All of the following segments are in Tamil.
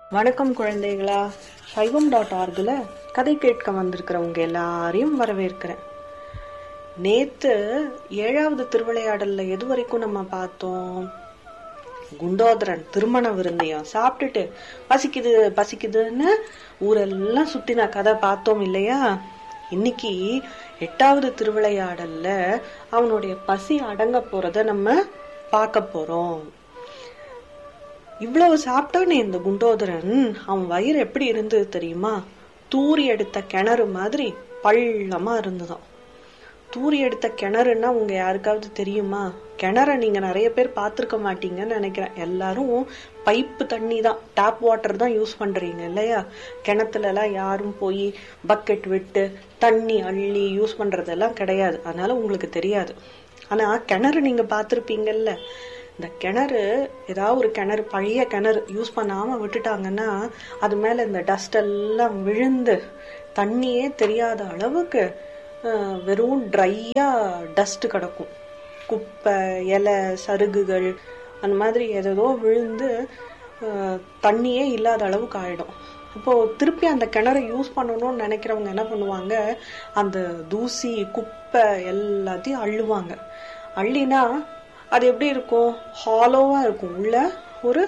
வணக்கம் குழந்தைகளா சைவம் டாட் ஆர்கில் கதை கேட்க வந்திருக்கிறவங்க எல்லாரையும் வரவேற்கிறேன் நேத்து ஏழாவது திருவிளையாடல்ல எது வரைக்கும் நம்ம பார்த்தோம் குண்டோதரன் திருமண விருந்தையும் சாப்பிட்டுட்டு பசிக்குது பசிக்குதுன்னு ஊரெல்லாம் சுத்தின கதை பார்த்தோம் இல்லையா இன்னைக்கு எட்டாவது திருவிளையாடல்ல அவனுடைய பசி அடங்க போறத நம்ம பார்க்க போறோம் இவ்வளவு சாப்பிட்டானே இந்த குண்டோதரன் அவன் வயிறு எப்படி இருந்தது தெரியுமா தூரி எடுத்த கிணறு மாதிரி பள்ளமா இருந்ததாம் தூரி எடுத்த கிணறுன்னா உங்க யாருக்காவது தெரியுமா கிணற நீங்க நிறைய பேர் பார்த்திருக்க மாட்டீங்கன்னு நினைக்கிறேன் எல்லாரும் பைப்பு தண்ணி தான் டேப் வாட்டர் தான் யூஸ் பண்றீங்க இல்லையா கிணத்துல எல்லாம் யாரும் போய் பக்கெட் விட்டு தண்ணி அள்ளி யூஸ் பண்றதெல்லாம் கிடையாது அதனால உங்களுக்கு தெரியாது ஆனா கிணறு நீங்க பார்த்திருப்பீங்கல்ல இந்த கிணறு ஏதாவது ஒரு கிணறு பழைய கிணறு யூஸ் பண்ணாம விட்டுட்டாங்கன்னா அது மேல இந்த டஸ்ட் எல்லாம் விழுந்து தண்ணியே தெரியாத அளவுக்கு அஹ், வெறும் ட்ரையா டஸ்ட் கிடக்கும் குப்பை இலை சருகுகள் அந்த மாதிரி ஏதோ விழுந்து அஹ், தண்ணியே இல்லாத அளவுக்கு ஆயிடும் அப்போ திருப்பி அந்த கிணறை யூஸ் பண்ணணும்னு நினைக்கிறவங்க என்ன பண்ணுவாங்க அந்த தூசி குப்பை எல்லாத்தையும் அள்ளுவாங்க அள்ளினா அது எப்படி இருக்கும் ஹாலோவா இருக்கும் உள்ள ஒரு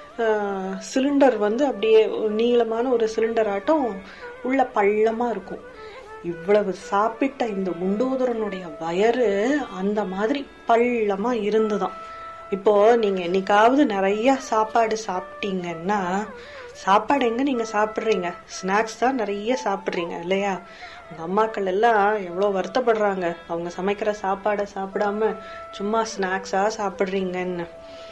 சிலிண்டர் வந்து அப்படியே ஒரு நீளமான ஒரு சிலிண்டர் ஆட்டம் உள்ள பள்ளமா இருக்கும் இவ்வளவு சாப்பிட்ட இந்த குண்டோதரனுடைய வயறு அந்த மாதிரி பள்ளமா இருந்துதான் இப்போ நீங்க என்னைக்காவது நிறைய சாப்பாடு சாப்பிட்டீங்கன்னா சாப்பாடு எங்க நீங்க சாப்பிடுறீங்க ஸ்நாக்ஸ் தான் நிறைய சாப்பிடுறீங்க இல்லையா உங்க அம்மாக்கள் எல்லாம் எவ்வளவு வருத்தப்படுறாங்க அவங்க சமைக்கிற சாப்பாடை சாப்பிடாம சும்மா ஸ்நாக்ஸா சாப்பிடுறீங்கன்னு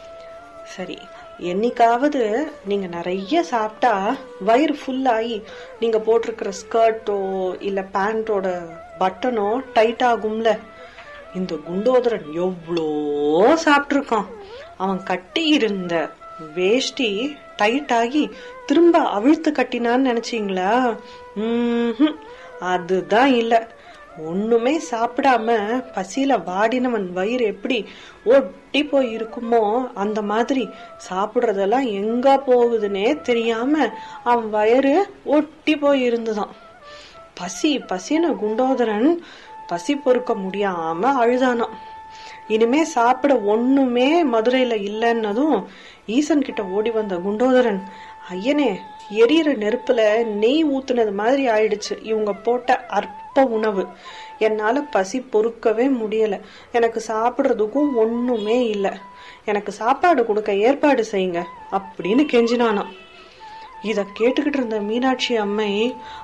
சரி என்னைக்காவது நீங்க நிறைய சாப்பிட்டா வயிறு ஃபுல் ஆகி நீங்க போட்டிருக்கிற ஸ்கர்ட்டோ இல்ல பேண்டோட பட்டனோ டைட் ஆகும்ல இந்த குண்டோதரன் எவ்வளோ சாப்பிட்டிருக்கான் அவன் கட்டி இருந்த வேஷ்டி டைட் ஆகி திரும்ப அவிழ்த்து கட்டினான்னு நினைச்சீங்களா ம்ஹும். அதுதான் இல்ல ஒண்ணுமே சாப்பிடாம பசியில வாடினவன் வயிறு எப்படி ஒட்டி போய் இருக்குமோ அந்த மாதிரி சாப்பிடுறதெல்லாம் எங்க போகுதுன்னே தெரியாம அவன் வயிறு ஒட்டி போய் இருந்துதான் பசி பசின குண்டோதரன் பசி பொறுக்க முடியாம அழுதானாம் இனிமே சாப்பிட ஒண்ணுமே மதுரையில இல்லைன்னதும் ஈசன் கிட்ட ஓடி வந்த குண்டோதரன் ஐயனே எரியற நெருப்புல நெய் ஊத்துனது மாதிரி ஆயிடுச்சு இவங்க போட்ட அற்ப உணவு என்னால பசி பொறுக்கவே முடியல எனக்கு சாப்பிடுறதுக்கும் ஒண்ணுமே இல்ல எனக்கு சாப்பாடு கொடுக்க ஏற்பாடு செய்யுங்க அப்படின்னு கெஞ்சினானாம் இத கேட்டுக்கிட்டு இருந்த மீனாட்சி அம்மை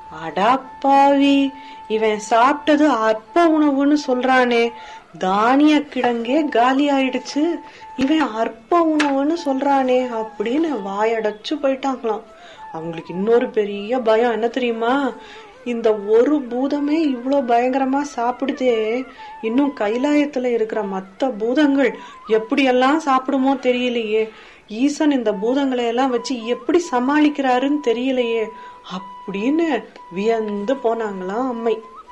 அடாப்பாவி இவன் சாப்பிட்டது அற்ப உணவுன்னு சொல்றானே தானிய கிடங்கே காலி ஆயிடுச்சு இவன் அற்ப உணவுன்னு சொல்றானே அப்படின்னு வாயடைச்சு போயிட்டாங்களாம் அவங்களுக்கு இன்னொரு பெரிய பயம் என்ன தெரியுமா இந்த ஒரு பூதமே இவ்ளோ பயங்கரமா சாப்பிடுதே இன்னும் கைலாயத்துல இருக்கிற மத்த பூதங்கள் எப்படியெல்லாம் சாப்பிடுமோ தெரியலையே ஈசன் இந்த பூதங்களை எல்லாம் வச்சு எப்படி சமாளிக்கிறாருன்னு தெரியலையே அப்படின்னு வியந்து போனாங்களாம் அம்மை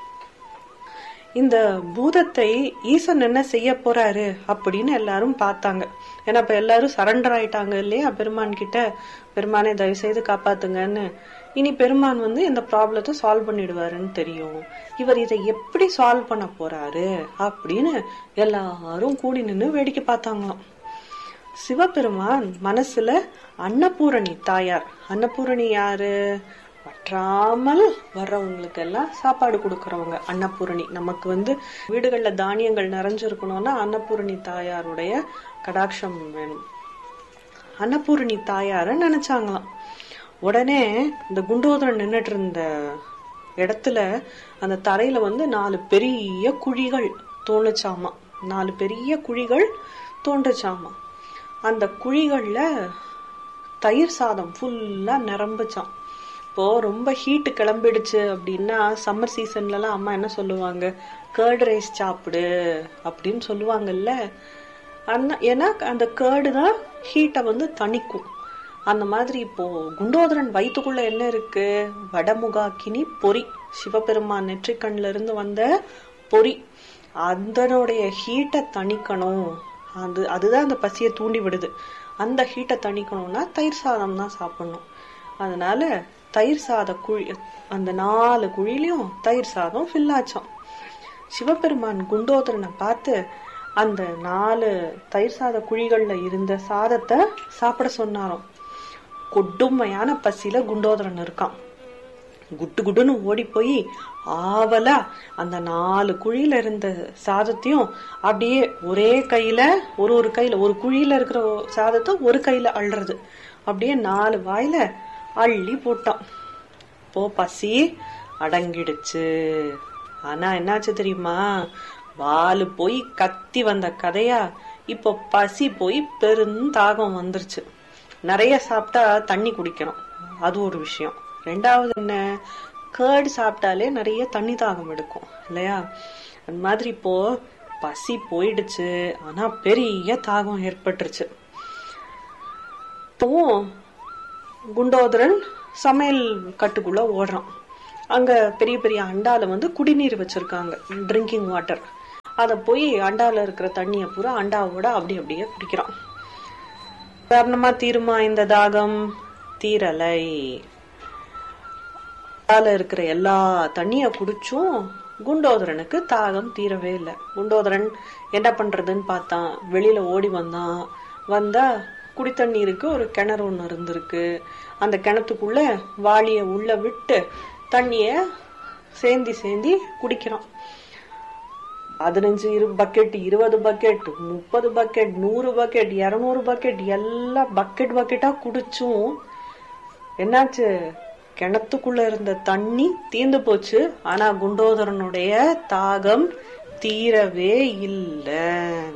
இந்த பூதத்தை ஈசன் என்ன செய்ய போறாரு அப்படின்னு எல்லாரும் பார்த்தாங்க ஏன்னா இப்ப எல்லாரும் சரண்டர் ஆயிட்டாங்க இல்லையா பெருமான் கிட்ட பெருமானை தயவு செய்து காப்பாத்துங்கன்னு இனி பெருமான் வந்து இந்த ப்ராப்ளத்தை சால்வ் பண்ணிடுவாருன்னு தெரியும் இவர் இதை எப்படி சால்வ் பண்ண போறாரு அப்படின்னு எல்லாரும் கூடி நின்னு வேடிக்கை பார்த்தாங்களாம் சிவபெருமான் மனசுல அன்னபூரணி தாயார் அன்னபூரணி யாரு வற்றாமல் வர்றவங்களுக்கு எல்லாம் சாப்பாடு கொடுக்கறவங்க அன்னபூரணி நமக்கு வந்து வீடுகள்ல தானியங்கள் நிறைஞ்சிருக்கணும்னா அன்னபூரணி தாயாருடைய கடாட்சம் வேணும் அன்னபூரணி தாயார நினைச்சாங்களாம் உடனே இந்த குண்டோதரன் நின்னுட்டு இருந்த இடத்துல அந்த தரையில வந்து நாலு பெரிய குழிகள் தோணுச்சாமா நாலு பெரிய குழிகள் தோன்றுச்சாமா அந்த குழிகள்ல தயிர் சாதம் ஃபுல்லா நிரம்புச்சாம் இப்போ ரொம்ப ஹீட் கிளம்பிடுச்சு அப்படின்னா சம்மர் சீசன்லலாம் அம்மா என்ன சொல்லுவாங்க கேர்டு ரைஸ் சாப்பிடு அப்படின்னு சொல்லுவாங்கல்ல அந்த ஏன்னா அந்த கேர்டு தான் ஹீட்டை வந்து தணிக்கும் அந்த மாதிரி இப்போ குண்டோதரன் வயிற்றுக்குள்ள என்ன இருக்கு வடமுகாக்கினி பொறி சிவபெருமான் நெற்றிக்கண்ல இருந்து வந்த பொறி அதனுடைய ஹீட்டை தணிக்கணும் அது அதுதான் அந்த பசியை தூண்டி விடுது அந்த ஹீட்டை தணிக்கணும்னா தயிர் சாதம் தான் சாப்பிடணும் அதனால தயிர் சாத குழி அந்த நாலு குழிலையும் தயிர் சாதம் ஃபில் ஆச்சாம் சிவபெருமான் குண்டோதரனை பார்த்து அந்த நாலு தயிர் சாத குழிகள்ல இருந்த சாதத்தை சாப்பிட சொன்னாராம் கொடுமையான பசியில குண்டோதரன் இருக்கான் குட்டு குட்டுன்னு ஓடி போய் ஆவலா அந்த நாலு குழியில இருந்த சாதத்தையும் அப்படியே ஒரே கையில ஒரு ஒரு கையில ஒரு குழியில இருக்கிற சாதத்தை ஒரு கையில அள்ளுறது அப்படியே நாலு வாயில அள்ளி போட்டான் போ பசி அடங்கிடுச்சு ஆனா என்னாச்சு தெரியுமா வாலு போய் கத்தி வந்த கதையா இப்போ பசி போய் பெருந்தாகம் வந்துருச்சு நிறைய சாப்பிட்டா தண்ணி குடிக்கணும் அது ஒரு விஷயம் ரெண்டாவது என்ன கேர்டு சாப்பிட்டாலே நிறைய தண்ணி தாகம் எடுக்கும் இல்லையா அந்த மாதிரி இப்போ பசி போயிடுச்சு ஆனா பெரிய தாகம் ஏற்பட்டுருச்சு இப்பவும் குண்டோதரன் சமையல் கட்டுக்குள்ள ஓடுறான் அங்க பெரிய பெரிய அண்டால வந்து குடிநீர் வச்சிருக்காங்க ட்ரிங்கிங் வாட்டர் அத போய் அண்டால இருக்கிற தண்ணிய பூரா அண்டாவோட அப்படி அப்படியே குடிக்கிறான் காரணமா தீருமா இந்த தாகம் தீரலை அண்டால இருக்கிற எல்லா தண்ணிய குடிச்சும் குண்டோதரனுக்கு தாகம் தீரவே இல்லை குண்டோதரன் என்ன பண்றதுன்னு பார்த்தான் வெளியில ஓடி வந்தான் வந்தா குடித்தண்ணீருக்கு ஒரு கிணறு ஒன்று இருந்திருக்கு அந்த கிணத்துக்குள்ள வாளிய உள்ள விட்டு தண்ணிய சேந்தி சேந்தி குடிக்கிறான் பதினஞ்சு இரு பக்கெட் இருபது பக்கெட் முப்பது பக்கெட் நூறு பக்கெட் இருநூறு பக்கெட் எல்லாம் பக்கெட் பக்கெட்டா குடிச்சும் என்னாச்சு கிணத்துக்குள்ள இருந்த தண்ணி தீந்து போச்சு ஆனா குண்டோதரனுடைய தாகம் தீரவே இல்லை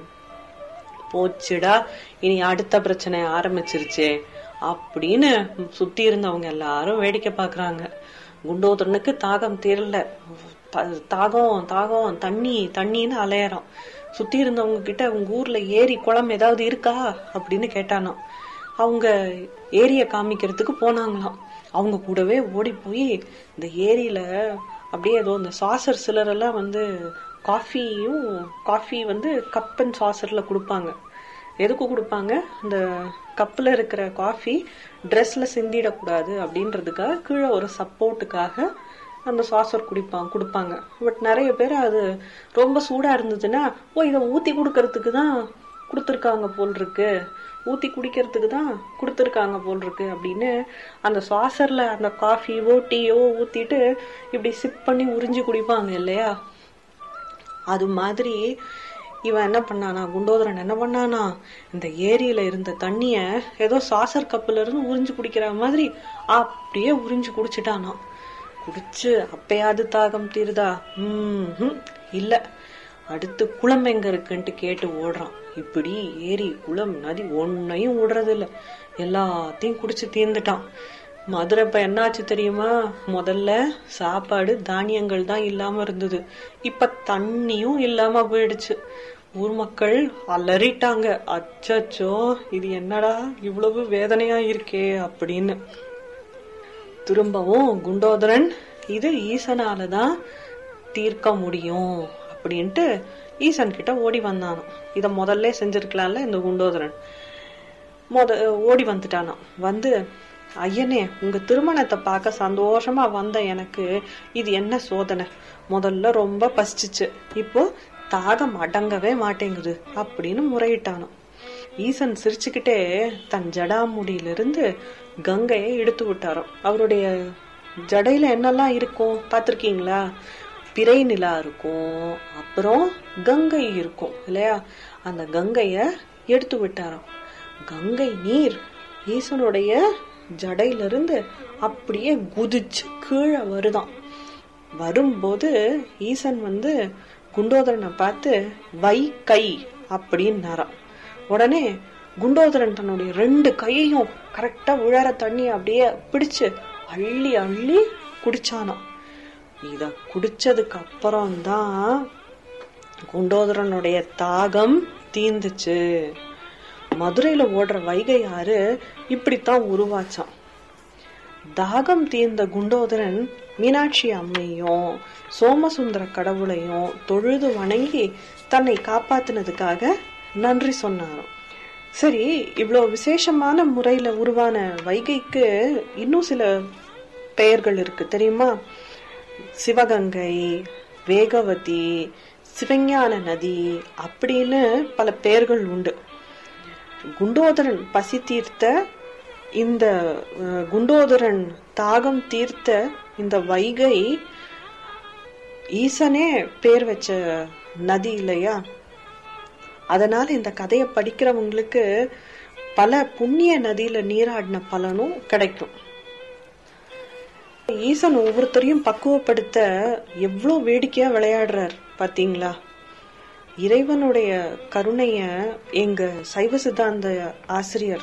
போச்சுடா இனி அடுத்த பிரச்சனை ஆரம்பிச்சிருச்சே அப்படின்னு சுத்தி இருந்தவங்க எல்லாரும் வேடிக்கை பாக்குறாங்க குண்டோதரனுக்கு தாகம் தீரல தாகம் தாகம் தண்ணி தண்ணின்னு அலையறான் சுத்தி இருந்தவங்க கிட்ட உங்க ஊர்ல ஏரி குளம் ஏதாவது இருக்கா அப்படின்னு கேட்டானாம் அவங்க ஏரிய காமிக்கிறதுக்கு போனாங்களாம் அவங்க கூடவே ஓடி போய் இந்த ஏரியில அப்படியே ஏதோ இந்த சாசர் சிலர் எல்லாம் வந்து காஃபியும் காஃபி வந்து கப் அண்ட் சாசர்ல கொடுப்பாங்க எதுக்கு கொடுப்பாங்க அந்த கப்பில் இருக்கிற காஃபி ட்ரெஸ்ல சிந்திடக்கூடாது அப்படின்றதுக்காக கீழே ஒரு சப்போர்ட்டுக்காக அந்த சாசர் குடிப்பாங்க கொடுப்பாங்க பட் நிறைய பேர் அது ரொம்ப சூடா இருந்ததுன்னா ஓ இதை ஊத்தி கொடுக்கறதுக்கு தான் கொடுத்துருக்காங்க போல் இருக்கு ஊத்தி குடிக்கிறதுக்கு தான் கொடுத்துருக்காங்க போல் இருக்கு அப்படின்னு அந்த சாசர்ல அந்த காஃபியோ டீயோ ஊத்திட்டு இப்படி சிப் பண்ணி உறிஞ்சி குடிப்பாங்க இல்லையா அது மாதிரி இவன் என்ன பண்ணானா குண்டோதரன் என்ன பண்ணானா இந்த ஏரியில இருந்த தண்ணிய ஏதோ சாசர் கப்புல இருந்து உறிஞ்சு குடிக்கிற மாதிரி அப்படியே உறிஞ்சு குடிச்சிட்டானா குடிச்சு அப்பயாவது தாகம் தீருதா உம் இல்ல அடுத்து குளம் எங்க இருக்குன்ட்டு கேட்டு ஓடுறான் இப்படி ஏரி குளம் நதி ஒன்னையும் விடுறது இல்ல எல்லாத்தையும் குடிச்சு தீர்ந்துட்டான் மதுரை இப்ப என்னாச்சு தெரியுமா முதல்ல சாப்பாடு தானியங்கள் தான் இல்லாம இருந்தது இப்ப தண்ணியும் இல்லாம போயிடுச்சு ஊர் மக்கள் அலறிட்டாங்க அச்சச்சோ இது என்னடா இவ்வளவு வேதனையா இருக்கே அப்படின்னு திரும்பவும் குண்டோதரன் இது ஈசனாலதான் தீர்க்க முடியும் அப்படின்ட்டு ஈசன் கிட்ட ஓடி வந்தானோ இத முதல்ல செஞ்சிருக்கலாம்ல இந்த குண்டோதரன் முத ஓடி வந்துட்டானாம் வந்து ஐயனே உங்க திருமணத்தை பார்க்க சந்தோஷமா வந்த எனக்கு இது என்ன சோதனை முதல்ல ரொம்ப பசிச்சுச்சு இப்போ தாகம் அடங்கவே மாட்டேங்குது அப்படின்னு முறையிட்டானோ ஈசன் சிரிச்சுக்கிட்டே தன் ஜடாமுடியிலிருந்து கங்கையை எடுத்து விட்டாராம் அவருடைய ஜடையில என்னெல்லாம் இருக்கும் பார்த்திருக்கீங்களா பிறை நிலா இருக்கும் அப்புறம் கங்கை இருக்கும் இல்லையா அந்த கங்கைய எடுத்து விட்டாராம் கங்கை நீர் ஈசனுடைய ஜடையிலிருந்து அப்படியே குதிச்சு கீழே வருதான் வரும்போது ஈசன் வந்து குண்டோதரனை பார்த்து வை கை அப்படின்னாராம் உடனே குண்டோதரன் தன்னுடைய ரெண்டு கையையும் கரெக்டா விழற தண்ணி அப்படியே பிடிச்சு அள்ளி அள்ளி குடிச்சானாம் இத குடிச்சதுக்கு அப்புறம் தான் குண்டோதரனுடைய தாகம் தீந்துச்சு மதுரையில ஓடுற வைகை ஆறு இப்படித்தான் உருவாச்சான் தாகம் தீர்ந்த குண்டோதரன் மீனாட்சி அம்மையும் சோமசுந்தர கடவுளையும் தொழுது வணங்கி தன்னை காப்பாத்தினதுக்காக நன்றி சொன்னாராம் சரி இவ்வளோ விசேஷமான முறையில உருவான வைகைக்கு இன்னும் சில பெயர்கள் இருக்கு தெரியுமா சிவகங்கை வேகவதி சிவஞான நதி அப்படின்னு பல பெயர்கள் உண்டு குண்டோதரன் பசி தீர்த்த இந்த அஹ், குண்டோதரன் தாகம் தீர்த்த இந்த வைகை ஈசனே பேர் வச்ச நதி இல்லையா அதனால இந்த கதையை படிக்கிறவங்களுக்கு பல புண்ணிய நதியில நீராடின பலனும் கிடைக்கும் ஈசன் ஒவ்வொருத்தரையும் பக்குவப்படுத்த எவ்வளோ வேடிக்கையா விளையாடுறார் பாத்தீங்களா இறைவனுடைய கருணைய எங்க சைவ சித்தாந்த ஆசிரியர்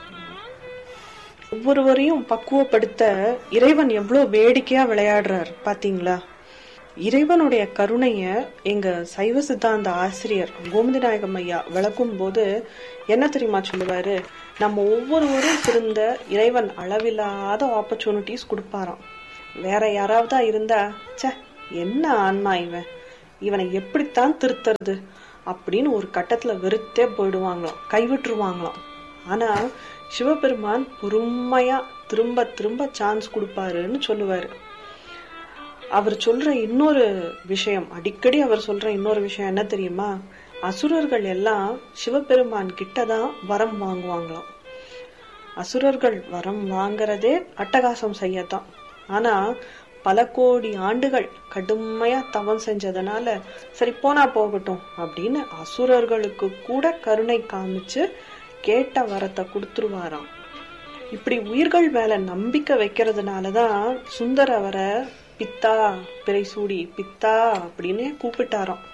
ஒவ்வொருவரையும் பக்குவப்படுத்த இறைவன் எவ்வளோ வேடிக்கையா விளையாடுறார் பாத்தீங்களா இறைவனுடைய கருணைய எங்க சைவ சித்தாந்த ஆசிரியர் கோமதிநாயகம் ஐயா விளக்கும் போது என்ன தெரியுமா சொல்லுவாரு நம்ம ஒவ்வொருவரும் திருந்த இறைவன் அளவில்லாத ஆப்பர்ச்சுனிட்டிஸ் கொடுப்பாராம் வேற யாராவதா இருந்தா ச்சே என்ன ஆன்மா இவன் இவனை எப்படித்தான் திருத்துறது அப்படின்னு ஒரு கட்டத்துல வெறுத்தே போயிடுவாங்களாம் கைவிட்டுருவாங்களாம் ஆனா சிவபெருமான் பொறுமையா திரும்ப திரும்ப சான்ஸ் கொடுப்பாருன்னு சொல்லுவாரு அவர் சொல்ற இன்னொரு விஷயம் அடிக்கடி அவர் சொல்ற இன்னொரு விஷயம் என்ன தெரியுமா அசுரர்கள் எல்லாம் சிவபெருமான் கிட்டதான் வரம் வாங்குவாங்களாம் அசுரர்கள் வரம் வாங்குறதே அட்டகாசம் செய்யத்தான் ஆனா பல கோடி ஆண்டுகள் கடுமையா தவம் செஞ்சதுனால சரி போனா போகட்டும் அப்படின்னு அசுரர்களுக்கு கூட கருணை காமிச்சு கேட்ட வரத்தை கொடுத்துருவாராம் இப்படி உயிர்கள் மேல நம்பிக்கை வைக்கிறதுனாலதான் சுந்தர் அவரை பித்தா பிறைசூடி பித்தா அப்படின்னு கூப்பிட்டாராம்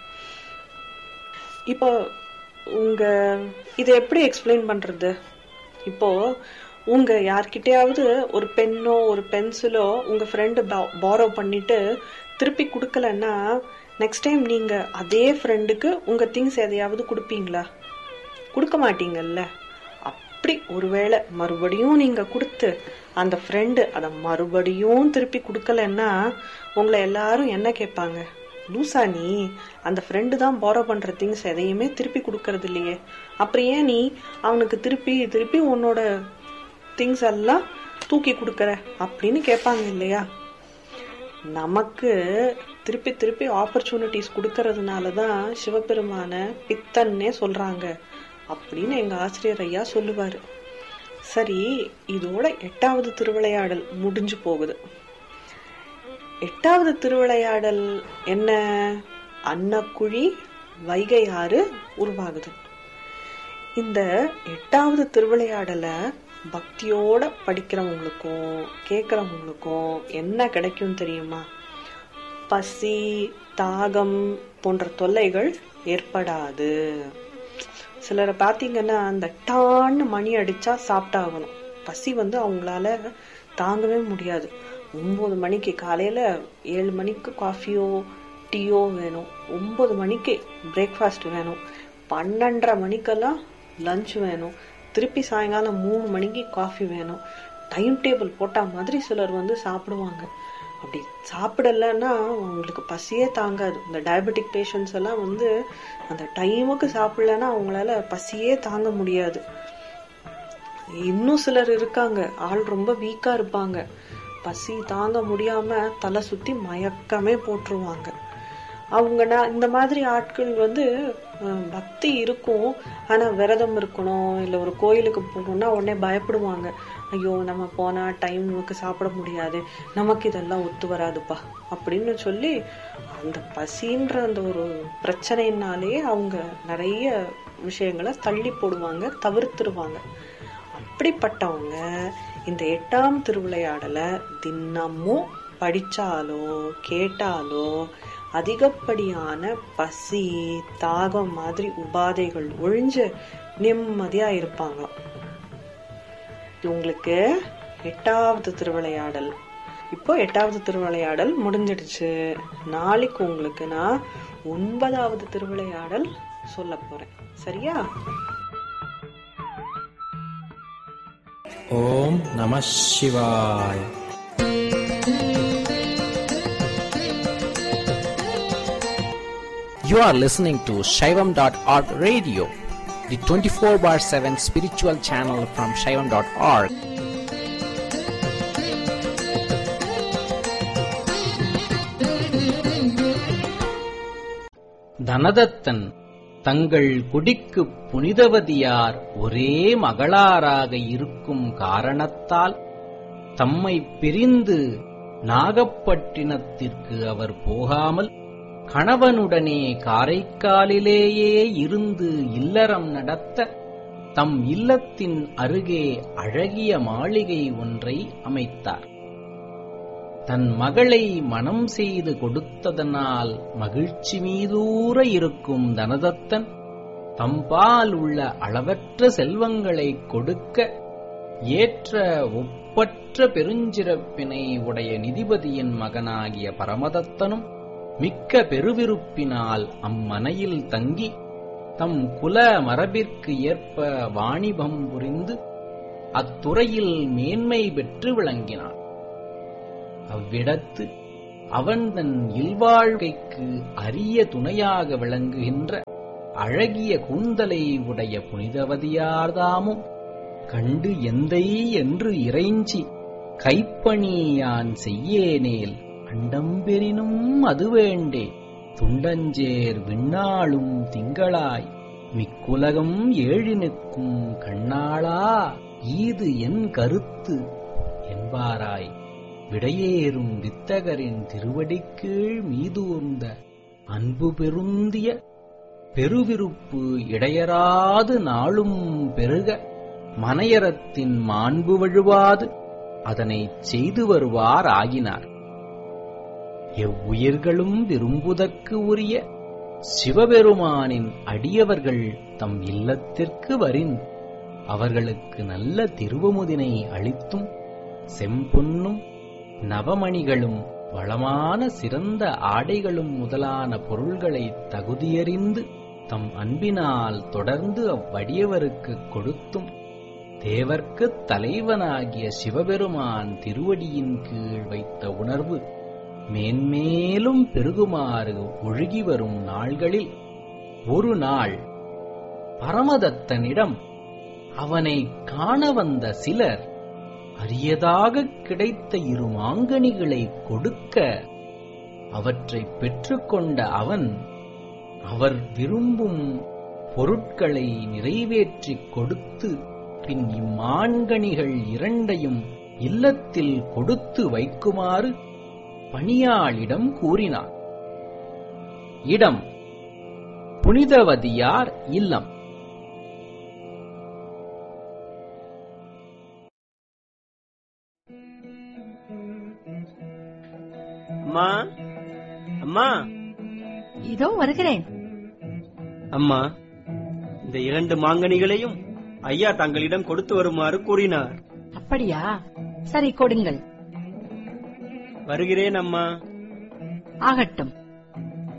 இப்போ உங்க இதை எப்படி எக்ஸ்பிளைன் பண்றது இப்போ உங்க யார்கிட்டயாவது ஒரு பென்னோ ஒரு பென்சிலோ உங்க ஃப்ரெண்டு பாரோ பண்ணிட்டு திருப்பி கொடுக்கலன்னா நெக்ஸ்ட் டைம் நீங்க அதே ஃப்ரெண்டுக்கு உங்க திங்ஸ் எதையாவது கொடுப்பீங்களா கொடுக்க மாட்டீங்கல்ல அப்படி ஒருவேளை மறுபடியும் நீங்க கொடுத்து அந்த ஃப்ரெண்டு அதை மறுபடியும் திருப்பி கொடுக்கலன்னா உங்களை எல்லாரும் என்ன கேட்பாங்க லூசா நீ அந்த ஃப்ரெண்டு தான் பாரோ பண்ற திங்ஸ் எதையுமே திருப்பி கொடுக்கறது இல்லையே அப்புறம் ஏன் நீ அவனுக்கு திருப்பி திருப்பி உன்னோட திங்ஸ் எல்லாம் தூக்கி கொடுக்கற அப்படின்னு கேட்பாங்க இல்லையா நமக்கு திருப்பி திருப்பி ஆப்பர்ச்சுனிட்டிஸ் கொடுக்கறதுனால தான் சிவபெருமான பித்தன்னே சொல்றாங்க அப்படின்னு எங்க ஆசிரியர் ஐயா சொல்லுவாரு சரி இதோட எட்டாவது திருவிளையாடல் முடிஞ்சு போகுது எட்டாவது திருவிளையாடல் என்ன அன்னக்குழி வைகை ஆறு உருவாகுது இந்த எட்டாவது திருவிளையாடலை பக்தியோட படிக்கிறவங்களுக்கும் கேட்கறவங்களுக்கும் என்ன கிடைக்கும் தெரியுமா பசி தாகம் போன்ற தொல்லைகள் ஏற்படாது சிலரை பார்த்தீங்கன்னா அந்த டான்னு மணி அடிச்சா சாப்பிட்டாகணும் பசி வந்து அவங்களால தாங்கவே முடியாது ஒன்பது மணிக்கு காலையில ஏழு மணிக்கு காஃபியோ டீயோ வேணும் ஒன்பது மணிக்கு பிரேக்ஃபாஸ்ட் வேணும் பன்னெண்டரை மணிக்கெல்லாம் லஞ்ச் வேணும் திருப்பி சாயங்காலம் மூணு மணிக்கு காஃபி வேணும் டைம் டேபிள் போட்டா மாதிரி சிலர் வந்து சாப்பிடுவாங்க அப்படி சாப்பிடலன்னா அவங்களுக்கு பசியே தாங்காது இந்த டயபெட்டிக் பேஷண்ட்ஸ் எல்லாம் வந்து அந்த டைமுக்கு சாப்பிடலன்னா அவங்களால பசியே தாங்க முடியாது இன்னும் சிலர் இருக்காங்க ஆள் ரொம்ப வீக்கா இருப்பாங்க பசி தாங்க முடியாம தலை சுத்தி மயக்கமே போட்டுருவாங்க அவங்க நான் இந்த மாதிரி ஆட்கள் வந்து அஹ், பக்தி இருக்கும் ஆனா விரதம் இருக்கணும் இல்ல ஒரு கோயிலுக்கு போகணும்னா உடனே பயப்படுவாங்க ஐயோ நம்ம போனா டைமுக்கு சாப்பிட முடியாது நமக்கு இதெல்லாம் ஒத்து வராதுப்பா அப்படின்னு சொல்லி அந்த பசின்ற அந்த ஒரு பிரச்சனைனாலே அவங்க நிறைய விஷயங்களை தள்ளி போடுவாங்க தவிர்த்துருவாங்க அப்படிப்பட்டவங்க இந்த எட்டாம் திருவிளையாடலை தினமும் படிச்சாலோ கேட்டாலோ அதிகப்படியான பசி தாகம் மாதிரி உபாதைகள் ஒழிஞ்சு நிம்மதியா இருப்பாங்களாம் உங்களுக்கு எட்டாவது திருவிளையாடல் இப்போ எட்டாவது திருவிளையாடல் முடிஞ்சிடுச்சு நாளைக்கு உங்களுக்கு நான் ஒன்பதாவது திருவிளையாடல் சொல்ல போறேன் சரியா ஓம் நம சிவாய் You are listening to Shaivam.org radio, the 24 bar 7 spiritual channel from Shaivam.org. தனதத்தன் தங்கள் குடிக்கு புனிதவதியார் ஒரே மகளாராக இருக்கும் காரணத்தால் தம்மை பிரிந்து நாகப்பட்டினத்திற்கு அவர் போகாமல் கணவனுடனே காரைக்காலிலேயே இருந்து இல்லறம் நடத்த தம் இல்லத்தின் அருகே அழகிய மாளிகை ஒன்றை அமைத்தார் தன் மகளை மனம் செய்து கொடுத்ததனால் மகிழ்ச்சி மீதூர இருக்கும் தனதத்தன் தம்பால் உள்ள அளவற்ற செல்வங்களை கொடுக்க ஏற்ற ஒப்பற்ற பெருஞ்சிறப்பினை உடைய நிதிபதியின் மகனாகிய பரமதத்தனும் மிக்க பெருவிருப்பினால் அம்மனையில் தங்கி தம் குல மரபிற்கு ஏற்ப வாணிபம் புரிந்து அத்துறையில் மேன்மை பெற்று விளங்கினான் அவ்விடத்து அவன் தன் இல்வாழ்க்கைக்கு அரிய துணையாக விளங்குகின்ற அழகிய கூந்தலை உடைய புனிதவதியார்தாமும் கண்டு எந்தை என்று இறைஞ்சி கைப்பணியான் செய்யேனேல் அண்டம்பெறினும் அது வேண்டே துண்டஞ்சேர் விண்ணாளும் திங்களாய் மிக்குலகம் ஏழி நிற்கும் கண்ணாளா ஈது என் கருத்து என்பாராய் விடையேறும் வித்தகரின் திருவடிக்கீழ் மீதூர்ந்த அன்பு பெருந்திய பெருவிருப்பு இடையராது நாளும் பெருக மனையரத்தின் மாண்பு வழுவாது அதனைச் செய்து வருவார் ஆகினார் எவ்வுயிர்களும் விரும்புதற்கு உரிய சிவபெருமானின் அடியவர்கள் தம் இல்லத்திற்கு வரின் அவர்களுக்கு நல்ல திருவமுதினை அளித்தும் செம்பொன்னும் நவமணிகளும் வளமான சிறந்த ஆடைகளும் முதலான பொருள்களை தகுதியறிந்து தம் அன்பினால் தொடர்ந்து அவ்வடியவருக்கு கொடுத்தும் தேவர்க்குத் தலைவனாகிய சிவபெருமான் திருவடியின் கீழ் வைத்த உணர்வு மேன்மேலும் பெருகுமாறு ஒழுகி வரும் நாள்களில் ஒரு நாள் பரமதத்தனிடம் அவனை காண வந்த சிலர் அரியதாக கிடைத்த இரு மாங்கனிகளை கொடுக்க அவற்றை பெற்றுக்கொண்ட அவன் அவர் விரும்பும் பொருட்களை நிறைவேற்றிக் கொடுத்து பின் இம்மான்கனிகள் இரண்டையும் இல்லத்தில் கொடுத்து வைக்குமாறு பணியாளிடம் கூறினார் இடம் புனிதவதியார் இல்லம் அம்மா அம்மா இதோ வருகிறேன் அம்மா இந்த இரண்டு மாங்கனிகளையும் ஐயா தங்களிடம் கொடுத்து வருமாறு கூறினார் அப்படியா சரி கொடுங்கள் வருகிறேன் அம்மா ஆகட்டும்